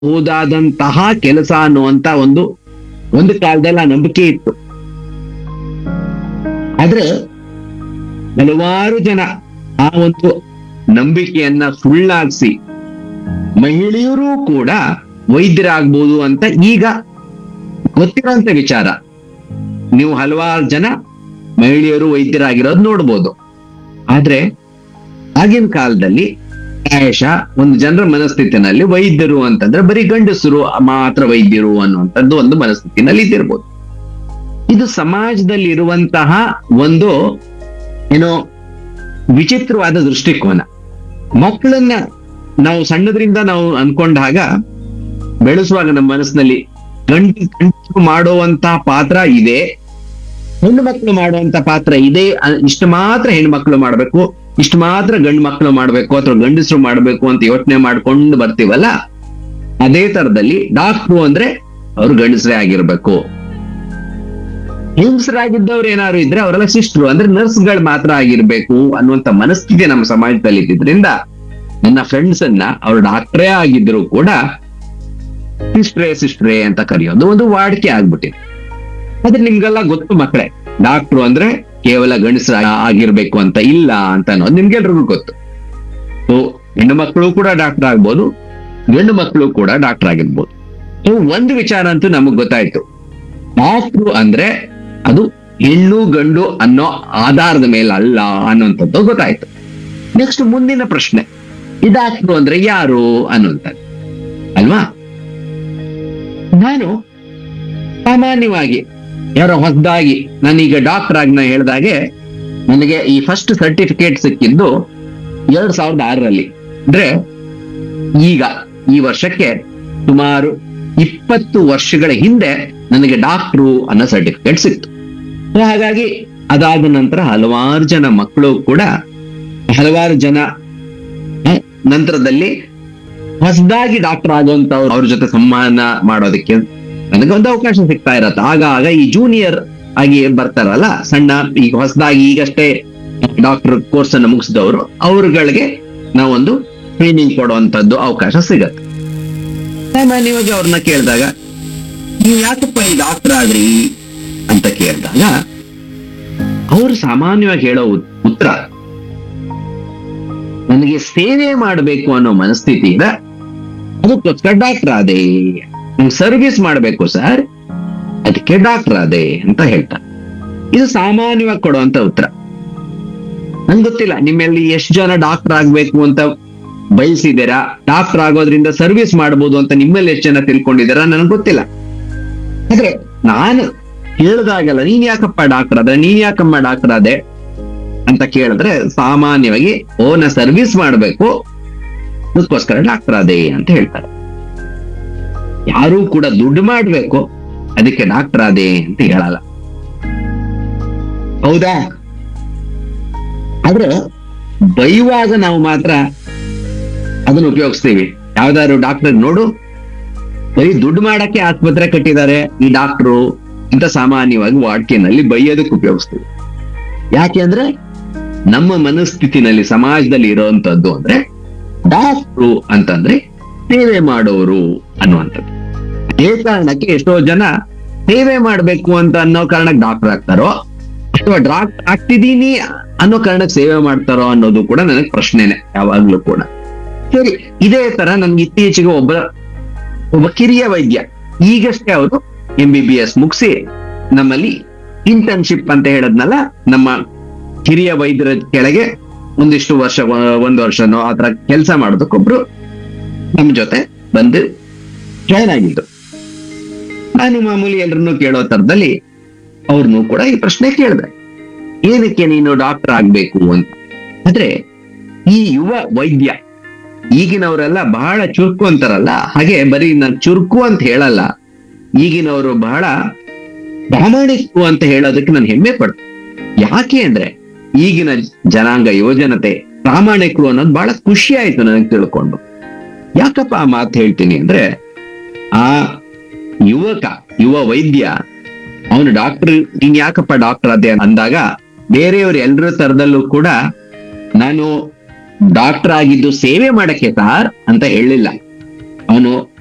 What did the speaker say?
ಹೋದಾದಂತಹ ಕೆಲಸ ಅನ್ನುವಂತ ಒಂದು ಒಂದು ಕಾಲದಲ್ಲಿ ಆ ನಂಬಿಕೆ ಇತ್ತು ಆದ್ರೆ ಹಲವಾರು ಜನ ಆ ಒಂದು ನಂಬಿಕೆಯನ್ನ ಸುಳ್ಳಾಗಿಸಿ ಮಹಿಳೆಯರು ಕೂಡ ವೈದ್ಯರಾಗ್ಬೋದು ಅಂತ ಈಗ ಗೊತ್ತಿರೋಂತ ವಿಚಾರ ನೀವು ಹಲವಾರು ಜನ ಮಹಿಳೆಯರು ವೈದ್ಯರಾಗಿರೋದು ನೋಡ್ಬೋದು ಆದ್ರೆ ಆಗಿನ ಕಾಲದಲ್ಲಿ ಪ್ರಾಯಶಃ ಒಂದು ಜನರ ಮನಸ್ಥಿತಿನಲ್ಲಿ ವೈದ್ಯರು ಅಂತಂದ್ರೆ ಬರೀ ಗಂಡಸರು ಮಾತ್ರ ವೈದ್ಯರು ಅನ್ನುವಂಥದ್ದು ಒಂದು ಮನಸ್ಥಿತಿನಲ್ಲಿ ಇದ್ದಿರ್ಬೋದು ಇದು ಸಮಾಜದಲ್ಲಿ ಇರುವಂತಹ ಒಂದು ಏನೋ ವಿಚಿತ್ರವಾದ ದೃಷ್ಟಿಕೋನ ಮಕ್ಕಳನ್ನ ನಾವು ಸಣ್ಣದ್ರಿಂದ ನಾವು ಅನ್ಕೊಂಡಾಗ ಬೆಳೆಸುವಾಗ ನಮ್ಮ ಮನಸ್ಸಿನಲ್ಲಿ ಗಂಡು ಗಂಡಸರು ಮಾಡುವಂತಹ ಪಾತ್ರ ಇದೆ ಹೆಣ್ಣು ಮಕ್ಕಳು ಮಾಡುವಂತ ಪಾತ್ರ ಇದೆ ಅ- ಇಷ್ಟು ಮಾತ್ರ ಹೆಣ್ಮಕ್ಳು ಮಾಡ್ಬೇಕು ಇಷ್ಟು ಮಾತ್ರ ಗಂಡು ಮಕ್ಕಳು ಮಾಡ್ಬೇಕು ಅಥವಾ ಗಂಡಸರು ಮಾಡ್ಬೇಕು ಅಂತ ಯೋಚನೆ ಮಾಡ್ಕೊಂಡು ಬರ್ತೀವಲ್ಲ ಅದೇ ತರದಲ್ಲಿ ಡಾಕ್ಟ್ರು ಅಂದ್ರೆ ಅವ್ರು ಗಂಡಸರೇ ಆಗಿರ್ಬೇಕು ಹೆಂಗಸರಾಗಿದ್ದವ್ರು ಏನಾದ್ರು ಇದ್ರೆ ಅವರೆಲ್ಲ ಸಿಸ್ಟ್ರು ಅಂದ್ರೆ ನರ್ಸ್ಗಳು ಮಾತ್ರ ಆಗಿರ್ಬೇಕು ಅನ್ನುವಂತ ಮನಸ್ಥಿತಿ ನಮ್ಮ ಸಮಾಜದಲ್ಲಿ ಇದ್ದಿದ್ರಿಂದ ನನ್ನ ಫ್ರೆಂಡ್ಸ್ ಅನ್ನ ಅವ್ರು ಡಾಕ್ಟ್ರೇ ಆಗಿದ್ರು ಕೂಡ ಸಿಸ್ಟ್ರೇ ಸಿಸ್ಟ್ರೇ ಅಂತ ಕರೆಯೋದು ಒಂದು ವಾಡಿಕೆ ಆಗ್ಬಿಟ್ಟಿದೆ ಆದ್ರೆ ನಿಮ್ಗೆಲ್ಲ ಗೊತ್ತು ಮಕ್ಕಳೇ ಡಾಕ್ಟ್ರು ಅಂದ್ರೆ ಕೇವಲ ಗಂಡಸರ ಆಗಿರ್ಬೇಕು ಅಂತ ಇಲ್ಲ ಅಂತ ಅನ್ನೋದು ನಿಮ್ಗೆಲ್ರಿಗೂ ಗೊತ್ತು ಸೊ ಹೆಣ್ಣು ಮಕ್ಕಳು ಕೂಡ ಡಾಕ್ಟರ್ ಆಗ್ಬೋದು ಗಂಡು ಮಕ್ಕಳು ಕೂಡ ಡಾಕ್ಟರ್ ಆಗಿರ್ಬೋದು ಸೊ ಒಂದು ವಿಚಾರ ಅಂತೂ ನಮಗ್ ಗೊತ್ತಾಯ್ತು ಡಾಕ್ಟ್ರು ಅಂದ್ರೆ ಅದು ಹೆಣ್ಣು ಗಂಡು ಅನ್ನೋ ಆಧಾರದ ಮೇಲೆ ಅಲ್ಲ ಅನ್ನುವಂಥದ್ದು ಗೊತ್ತಾಯ್ತು ನೆಕ್ಸ್ಟ್ ಮುಂದಿನ ಪ್ರಶ್ನೆ ಈ ಡಾಕ್ಟ್ರು ಅಂದ್ರೆ ಯಾರು ಅನ್ನುವಂಥದ್ದು ಅಲ್ವಾ ನಾನು ಸಾಮಾನ್ಯವಾಗಿ ಯಾರೋ ಹೊಸದಾಗಿ ನಾನೀಗ ಡಾಕ್ಟರ್ ಆಗಿ ನಾ ಹೇಳ್ದಾಗೆ ನನಗೆ ಈ ಫಸ್ಟ್ ಸರ್ಟಿಫಿಕೇಟ್ ಸಿಕ್ಕಿದ್ದು ಎರಡ್ ಸಾವಿರದ ಆರರಲ್ಲಿ ಅಂದ್ರೆ ಈಗ ಈ ವರ್ಷಕ್ಕೆ ಸುಮಾರು ಇಪ್ಪತ್ತು ವರ್ಷಗಳ ಹಿಂದೆ ನನಗೆ ಡಾಕ್ಟ್ರು ಅನ್ನೋ ಸರ್ಟಿಫಿಕೇಟ್ ಸಿಕ್ತು So ಹಾಗಾಗಿ ಅದಾದ ನಂತರ ಹಲವಾರು ಜನ ಮಕ್ಕಳು ಕೂಡ ಹಲವಾರು ಜನ ಆ, ನಂತರದಲ್ಲಿ ಹೊಸದಾಗಿ ಡಾಕ್ಟರ್ ಆಗುವಂತವ್ರು ಅವ್ರ ಜೊತೆ ಸಂವಹನ ಮಾಡೋದಕ್ಕೆ ನನಗೆ ಒಂದು ಅವಕಾಶ ಸಿಗ್ತಾ ಇರತ್ತೆ ಆಗ ಆಗ ಈ ಜೂನಿಯರ್ ಆಗಿ ಬರ್ತಾರಲ್ಲ ಸಣ್ಣ ಈಗ ಹೊಸದಾಗಿ ಈಗಷ್ಟೇ ಡಾಕ್ಟರ್ ಕೋರ್ಸ್ ಅನ್ನು ಮುಗಿಸಿದವರು ಅವ್ರಗಳಿಗೆ ನಾವೊಂದು ಟ್ರೈನಿಂಗ್ ಕೊಡುವಂತದ್ದು ಅವಕಾಶ ಸಿಗತ್ತೆ ಸಾಮಾನ್ಯವಾಗಿ ಅವ್ರನ್ನ ಕೇಳಿದಾಗ ನೀವು ಯಾಕಪ್ಪ ಈ ಡಾಕ್ಟರ್ ಆದ್ರಿ ಅಂತ ಕೇಳಿದಾಗ ಅವ್ರು ಸಾಮಾನ್ಯವಾಗಿ ಹೇಳೋ ಉತ್- ಉತ್ತರ ನನಗೆ ಸೇವೆ ಮಾಡಬೇಕು ಅನ್ನೋ ಮನಸ್ಥಿತಿ ಇದೆ ಅದಕ್ಕೋಸ್ಕರ ಡಾಕ್ಟರ್ ಆದೆ ಸರ್ವಿಸ್ ಮಾಡಬೇಕು ಸರ್ ಅದಕ್ಕೆ ಡಾಕ್ಟರ್ ಆದೆ ಅಂತ ಹೇಳ್ತಾರೆ ಇದು ಸಾಮಾನ್ಯವಾಗಿ ಕೊಡುವಂತ ಉತ್ತರ ನನ್ಗೆ ಗೊತ್ತಿಲ್ಲ ನಿಮ್ಮಲ್ಲಿ ಎಷ್ಟು ಜನ ಡಾಕ್ಟರ್ ಆಗ್ಬೇಕು ಅಂತ ಬಯಸಿದ್ದೀರಾ ಡಾಕ್ಟರ್ ಆಗೋದ್ರಿಂದ ಸರ್ವಿಸ್ ಮಾಡಬಹುದು ಅಂತ ನಿಮ್ಮಲ್ಲಿ ಎಷ್ಟು ಜನ ತಿಳ್ಕೊಂಡಿದ್ದೀರಾ ನನಗೆ ಗೊತ್ತಿಲ್ಲ ಆದ್ರೆ ನಾನು ಕೇಳಿದಾಗೆಲ್ಲ ನೀನ್ ಯಾಕಪ್ಪ ಡಾಕ್ಟರ್ ಆದ್ರೆ ನೀನ್ ಯಾಕಮ್ಮ ಡಾಕ್ಟರ್ ಆದೆ ಅಂತ ಕೇಳಿದ್ರೆ ಸಾಮಾನ್ಯವಾಗಿ ಓ ನಾ ಸರ್ವಿಸ್ ಮಾಡ್ಬೇಕು ಅದಕ್ಕೋಸ್ಕರ ಡಾಕ್ಟರ್ ಆದೆ ಅಂತ ಹೇಳ್ತಾರೆ ಯಾರೂ ಕೂಡ ದುಡ್ಡು ಮಾಡ್ಬೇಕು ಅದಕ್ಕೆ ಡಾಕ್ಟರ್ ಆದೆ ಅಂತ ಹೇಳಲ್ಲ ಹೌದಾ ಆದ್ರೆ ಬೈಯುವಾಗ ನಾವು ಮಾತ್ರ ಅದನ್ನ ಉಪಯೋಗಿಸ್ತೀವಿ ಯಾವ್ದಾದ್ರು ಡಾಕ್ಟರ್ ನೋಡು ಬರೀ ದುಡ್ಡು ಮಾಡಕ್ಕೆ ಆಸ್ಪತ್ರೆ ಕಟ್ಟಿದ್ದಾರೆ ಈ ಡಾಕ್ಟ್ರು ಅಂತ ಸಾಮಾನ್ಯವಾಗಿ ವಾಡ್ಕೆನಲ್ಲಿ ಬೈಯೋದಕ್ಕೆ ಉಪಯೋಗಿಸ್ತೀವಿ ಯಾಕೆ ಅಂದ್ರೆ ನಮ್ಮ ಮನಸ್ಥಿತಿನಲ್ಲಿ ಸಮಾಜದಲ್ಲಿ ಇರುವಂತದ್ದು ಅಂದ್ರೆ ಡಾಕ್ಟ್ರು ಅಂತಂದ್ರೆ ಸೇವೆ ಮಾಡೋರು ಅನ್ನುವಂಥದ್ದು ಅದೇ ಕಾರಣಕ್ಕೆ ಎಷ್ಟೋ ಜನ ಸೇವೆ ಮಾಡ್ಬೇಕು ಅಂತ ಅನ್ನೋ ಕಾರಣಕ್ಕೆ ಡಾಕ್ಟರ್ ಆಗ್ತಾರೋ ಅಥವಾ ಡಾಕ್ಟರ್ ಆಗ್ತಿದೀನಿ ಅನ್ನೋ ಕಾರಣಕ್ಕೆ ಸೇವೆ ಮಾಡ್ತಾರೋ ಅನ್ನೋದು ಕೂಡ ನನಗೆ ಪ್ರಶ್ನೆನೆ ಯಾವಾಗ್ಲೂ ಕೂಡ ಸರಿ ಇದೇ ತರ ನನ್ಗೆ ಇತ್ತೀಚೆಗೆ ಒಬ್ಬ ಒಬ್ಬ ಕಿರಿಯ ವೈದ್ಯ ಈಗಷ್ಟೇ ಅವರು ಎಂ ಬಿ ಬಿ ಎಸ್ ಮುಗಿಸಿ ನಮ್ಮಲ್ಲಿ ಇಂಟರ್ನ್ಶಿಪ್ ಅಂತ ಹೇಳದ್ನಲ್ಲ ನಮ್ಮ ಹಿರಿಯ ವೈದ್ಯರ ಕೆಳಗೆ ಒಂದಿಷ್ಟು ವರ್ಷ ಒ- ಒಂದು ವರ್ಷನೋ ಆತರ ಕೆಲಸ ಮಾಡೋದಕ್ಕೊಬ್ರು ನಮ್ಮ ಜೊತೆ ಬಂದು ಜಾಯ್ನ್ ಆಗಿದ್ದು ನಾನು ಮಾಮೂಲಿ ಎಲ್ರನ್ನೂ ಕೇಳೋ ತರದಲ್ಲಿ ಅವ್ರನ್ನೂ ಕೂಡ ಈ ಪ್ರಶ್ನೆ ಕೇಳಿದೆ ಏನಕ್ಕೆ ನೀನು ಡಾಕ್ಟರ್ ಆಗ್ಬೇಕು ಅಂತ ಆದ್ರೆ ಈ ಯುವ ವೈದ್ಯ ಈಗಿನವರೆಲ್ಲ ಬಹಳ ಚುರುಕು ಅಂತಾರಲ್ಲ ಹಾಗೆ ಬರೀ ನಾನು ಚುರುಕು ಅಂತ ಹೇಳಲ್ಲ ಈಗಿನವರು ಬಹಳ ಪ್ರಾಮಾಣಿಕರು ಅಂತ ಹೇಳೋದಕ್ಕೆ ನಾನು ಹೆಮ್ಮೆ ಪಡ್ತೀನಿ ಯಾಕೆ ಅಂದ್ರೆ ಈಗಿನ ಜನಾಂಗ ಯುವಜನತೆ ಪ್ರಾಮಾಣಿಕರು ಅನ್ನೋದು ಬಹಳ ಖುಷಿ ಆಯ್ತು ನನಗೆ ತಿಳ್ಕೊಂಡು ಯಾಕಪ್ಪ ಆ ಮಾತು ಹೇಳ್ತೀನಿ ಅಂದ್ರೆ ಆ ಯುವಕ ಯುವ ವೈದ್ಯ ಅವನು ಡಾಕ್ಟರ್ ನೀನ್ ಯಾಕಪ್ಪ ಡಾಕ್ಟರ್ ಅದೇ ಅಂದಾಗ ಬೇರೆಯವ್ರು ಎಲ್ಲರ ತರದಲ್ಲೂ ಕೂಡ ನಾನು ಡಾಕ್ಟರ್ ಆಗಿದ್ದು ಸೇವೆ ಮಾಡಕ್ಕೆ ಸಾರ್ ಅಂತ ಹೇಳಿಲ್ಲ ಅವನು